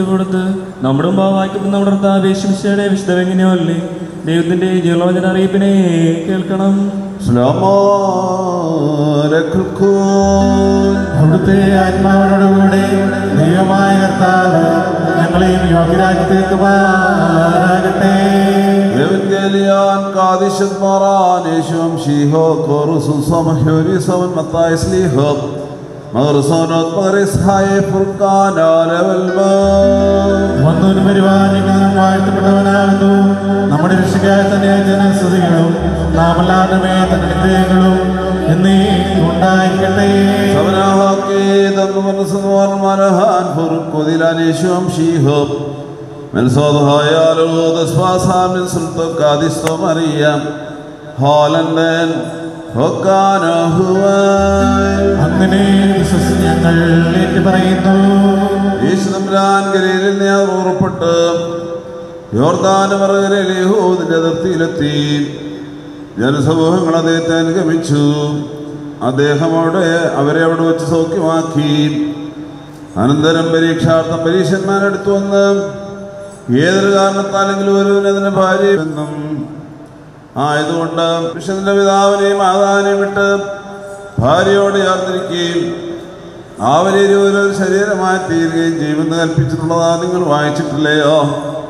കൊടുത്ത് നമ്മുടെ മുമ്പാവായിക്കപ്പെടുന്ന നമ്മുടെ അപേക്ഷിച്ചയുടെ വിശുദ്ധമെങ്ങനെയല്ലേ ദൈവത്തിന്റെ ജീവനോചന അറിയിപ്പിനെ കേൾക്കണം അവിടുത്തെ ആത്മാവിനോടുകൂടെ ദൈവമായ കർത്താവ് ഞങ്ങളെയും യോഗ്യരാക്കി തീർക്കുമാറാകട്ടെ Evangelion Kadishat Maran Yeshua Shiho Korusun Samahuri Saman Matthias Lihop Magrusonot Magris Haye Furkana Level വന്നവനും പരിപാലിക്കുന്നതും വാഴ്ത്തപ്പെട്ടവനാകുന്നു നമ്മുടെ രക്ഷിക്കായ തന്നെ ജനസ്തുതികളും നാമല്ലാതമേ തന്റെ നിഗ്രഹങ്ങളും എന്നീ ഉണ്ടായിരിക്കട്ടെ Savanahake Dhammanusanwan Marahan Furkodilan Yeshua Shihop Melsod Hayalo Daswasam Sulto Kadisto Maria Holanden Hokana Huay അങ്ങനെ വിശ്വസിച്ച് ഞങ്ങൾ ഏറ്റു പറയുന്നു യേശുദമ്പുരാൻ ഗലീലിൽ നിന്ന് ഉറപ്പെട്ട് യോർദാന മറുകരയിൽ യഹൂദിന്റെ അതിർത്തിയിലെത്തി ജനസമൂഹങ്ങൾ അദ്ദേഹത്തെ അനുഗമിച്ചു അദ്ദേഹം അവിടെ അവരെ അവിടെ വെച്ച് സൗഖ്യമാക്കി അനന്തരം പരീക്ഷാർത്ഥം പരീക്ഷന്മാരെടുത്തു വന്ന് ഏതൊരു കാരണത്താലെങ്കിലും ഒരുവന് അതിന് ഭാര്യയെന്നും ആയതുകൊണ്ട് വിശുദ്ധന്റെ പിതാവിനെയും മാതാവിനെയും വിട്ട് ഭാര്യയോട് ചേർന്നിരിക്കുകയും അവരെ ഇരുവരും ഒരു ശരീരമായി തീരുകയും ചെയ്യുമെന്ന് കൽപ്പിച്ചിട്ടുള്ളതാ നിങ്ങൾ വായിച്ചിട്ടില്ലയോ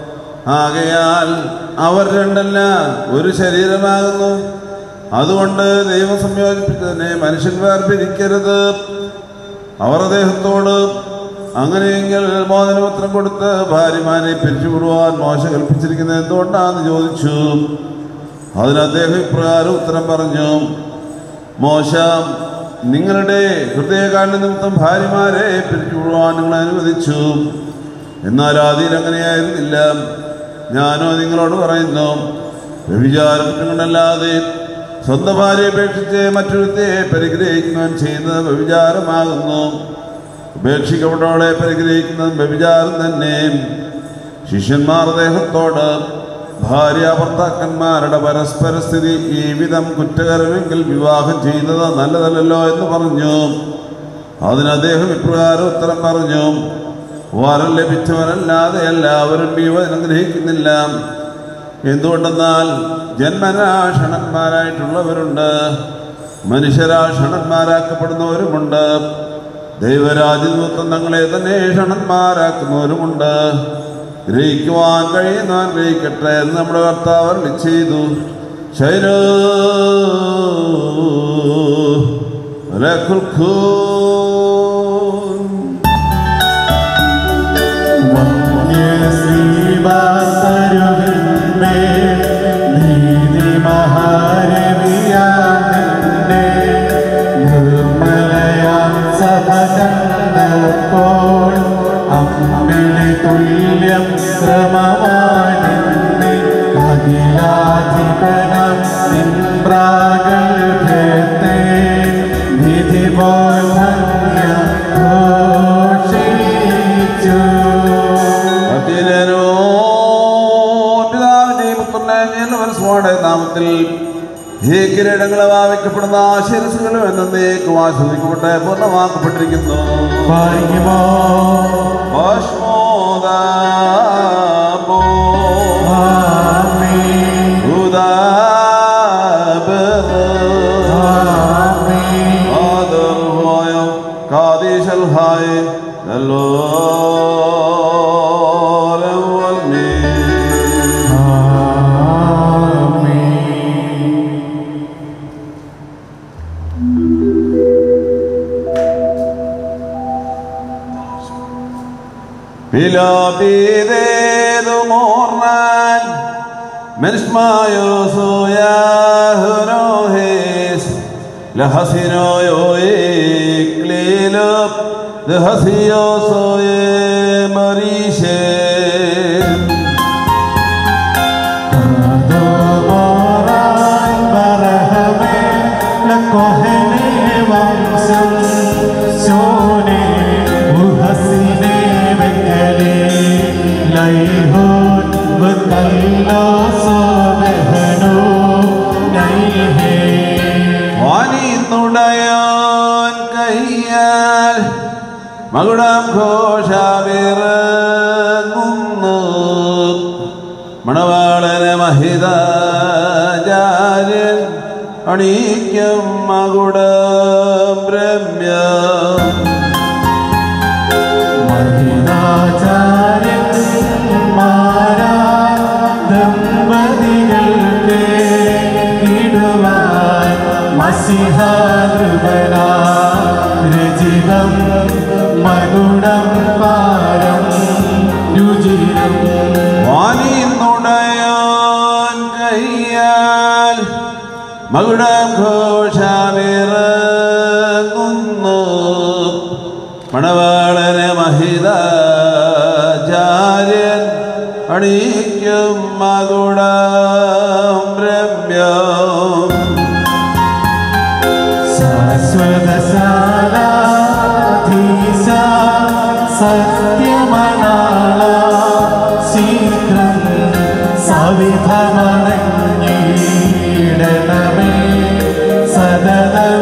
ആകയാൽ അവർ രണ്ടല്ല ഒരു ശരീരമാകുന്നു അതുകൊണ്ട് ദൈവം സംയോജിപ്പിച്ചതിനെ മനുഷ്യൻ വേർപിരിക്കരുത് അവർ അദ്ദേഹത്തോട് അങ്ങനെയെങ്കിൽ മോചനപത്രം കൊടുത്ത് ഭാര്യമാരെ പിരിച്ചുവിടുവാൻ മോശ കൽപ്പിച്ചിരിക്കുന്നത് എന്തുകൊണ്ടാണെന്ന് ചോദിച്ചു അതിന് അദ്ദേഹം ഇപ്രകാരം ഉത്തരം പറഞ്ഞു മോശ നിങ്ങളുടെ ഹൃദയകാരണ നിമിത്തം ഭാര്യമാരെ പിരിച്ചുവിടുവാൻ നിങ്ങൾ അനുവദിച്ചു എന്നാൽ ആദ്യം അങ്ങനെയായിരുന്നില്ല ഞാനോ നിങ്ങളോട് പറയുന്നു വ്യഭിചാരം കൊണ്ടല്ലാതെ സ്വന്തം ഭാര്യയെ അപേക്ഷിച്ച് മറ്റൊരുത്തെ പരിഗ്രഹിക്കുന്നവൻ ചെയ്യുന്നത് വ്യഭിചാരമാകുന്നു ഉപേക്ഷിക്കപ്പെട്ടവളെ പരിഗ്രഹിക്കുന്നത് വ്യഭിചാരം തന്നെ ശിഷ്യന്മാർ അദ്ദേഹത്തോട് ഭാര്യ ഭർത്താക്കന്മാരുടെ പരസ്പര സ്ഥിതി ഈ വിധം കുറ്റകരമെങ്കിൽ വിവാഹം ചെയ്യുന്നത് നല്ലതല്ലല്ലോ എന്ന് പറഞ്ഞു അതിന് അദ്ദേഹം ഇപ്രകാരം ഉത്തരം പറഞ്ഞു വരം ലഭിച്ചവരല്ലാതെ എല്ലാവരും ദൈവം ഗ്രഹിക്കുന്നില്ല എന്തുകൊണ്ടെന്നാൽ ജന്മനാ ക്ഷണന്മാരായിട്ടുള്ളവരുണ്ട് മനുഷ്യരാ ക്ഷണന്മാരാക്കപ്പെടുന്നവരുമുണ്ട് ദൈവരാജ്യത്വം തങ്ങളെ തന്നെ ക്ഷണന്മാരാക്കുന്നവരുമുണ്ട് ഗ്രഹിക്കുവാൻ കഴിയുന്നവൻ ഗ്രഹിക്കട്ടെ എന്ന് നമ്മുടെ കർത്താവ് അരുളി ചെയ്തു ശൈലോ തുല്യം ശ്രമമാനിന്നെ അഖിലാധിപനം നിമ്പ്രാഗൽഭ്യത്തെ വിധി പോൽ ധന്യം ഘോഷിച്ചു പിതാവിന്റെയും പുത്രന്റെയും മനസ്സോടെ നാമത്തിൽ ഈ കിരീടങ്ങളെ ഭാവിക്കപ്പെടുന്ന ശിരസുകളും എന്നേക്കും ആസ്വദിക്കപ്പെട്ട് പൂർണ്ണമാക്കപ്പെട്ടിരിക്കുന്നു വായിക്കുമോ ഭസ്മോദാബോ ആമീൻ ഉദാബർ ആമീൻ ആദർ ഹോയ കാദിശൽ ഹായ് എല്ലോലം വൽമീൻ ആമീൻ Pilapidelu mornan Menshmayo soyahunohes Lahasino yo iklilup Lahasio soye marishen അതുമോറാൻ ബറഹമേ ലക്കോഹനെ വംശം ശോനെ ഉഹസിനെ വെങ്കലേ ലൈഹോൻ വതല്ലോ സോബഹനോ നൈഹേ വാനിന്നുടയോൻ കയ്യാൽ മകുടം ഘോഷാവിർ മണവാളന മഹിതാചാര്യൻ അണീക്കം മകുടം രമ്യ മഹിതാചാര്യന്മാരാ ദമ്പതികൾക്ക് ഇടുവാൻ മസിഹാകൃപനാ രചിതം മകുടം പാരം രുചിരം വാനിന്നുടയോൻ കയ്യാൽ മകുടം ഘോഷമിറങ്ങുന്നു മണവാളന മഹിതാചാര്യൻ അണീക്കും മകുടം രമ്യം ശാശ്വതശാലാധീശ സത്യമണാള ശീഘ്രം സവിധമണഞ്ഞിടണമേ സദനം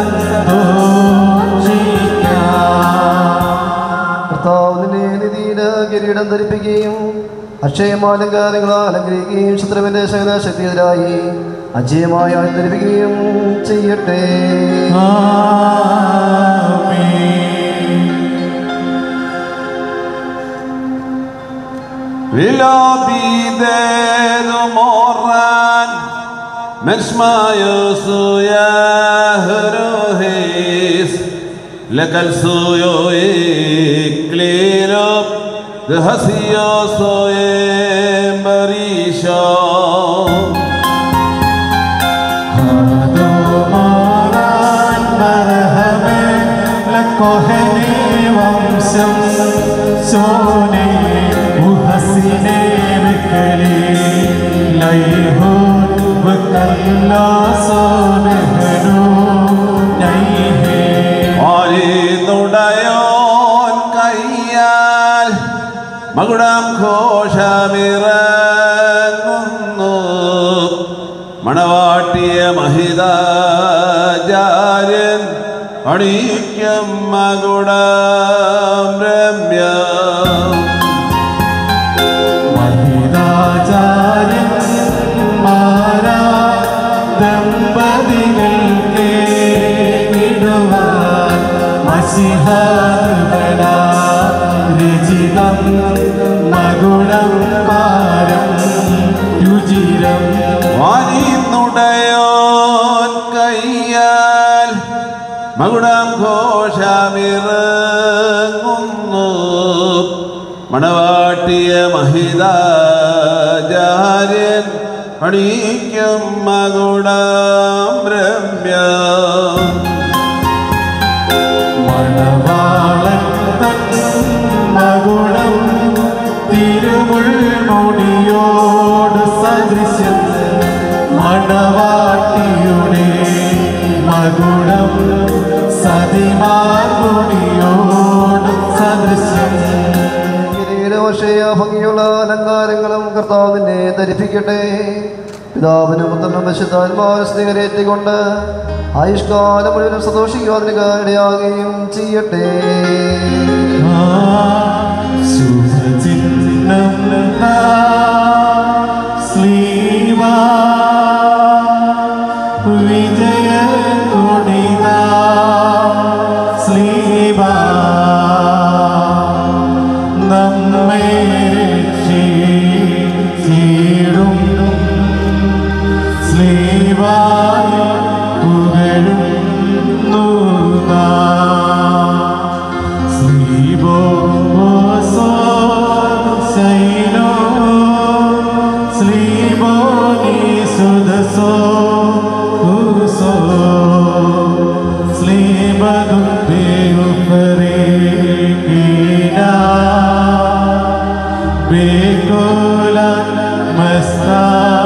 സന്തോഷിക്കാം കർത്താവ് നിന്നെ നിധിയുടെ കിരീടം ധരിപ്പിക്കുകയും അക്ഷയമാലങ്കാരങ്ങളാൽ അലങ്കരിക്കുകയും ശത്രുവിന്റെ ശക്തിയെതിരായി അജയമായി ധരിപ്പിക്കുകയും ചെയ്യട്ടെ വിലോപിതേതു മോറാൻ മെസ്മായോസു യാഹ്രോഹേസ് ലകൽസുയോ ഇക്ലീലോ ദഹസിയോസോ എംബരീശോ വംശം സോനെ ഉഹസിനെ വിക്കലി ലൈഹോ വക്കല്ലാ സോനഹനു നൈഹേ ആരിന്നുടയോൻ കയ്യാൽ മകുടം ഘോഷമിറങ്ങുന്നു മണവാട്ടിയ മഹിതാചാര്യൻ അണീക്കം മകുടം രമ്യ മഹിതാചാര്യന്മാരാ ദമ്പതികൾക്ക് ഇടുവാൻ മസിഹാകൃപനാ രചിതം മകുടം പാരം രുചിരം വാനിന്നുടയോൻ കയ്യാൽ മകുടം ഘോഷമിറങ്ങുന്നു മണവാട്ടിയ മഹിതാചാര്യൻ അണീക്കം മകുടം രമ്യ മണവാളൻ തൻ മകുടം തിരുമുൾമുടിയോട് സദൃശം മണവാട്ടിയുടെ മകുടം സതിമാകുടിയോട് സദൃശം കിരീടവശയ ഭംഗിയുള്ള അലങ്കാരങ്ങളും കർത്താവിനെ ധരിപ്പിക്കട്ടെ പിതാവിനും പുത്രനും വിശുദ്ധാത്മാവിനെ സ്നേഹരേറ്റിക്കൊണ്ട് ആയുഷ്കാലം മുഴുവനും സന്തോഷിക്കുവാൻ നിനക്ക് ഇടയാകുകയും ചെയ്യട്ടെ ശുഭചിഹ്നം സ്ലീവാ വിജയ കൊടിത സ്ലീവാ നമ്മെ രക്ഷിച്ചിടും സ്ലീവായി പുകഴുന്നു നാം. സ്ലീബോ ഓസോ ശൈലോ സ്ലീബോ നീസുദസോ കുസോ സ്ലീബദും ബേഉഫരീകിനാ ബേകുല മസ്താ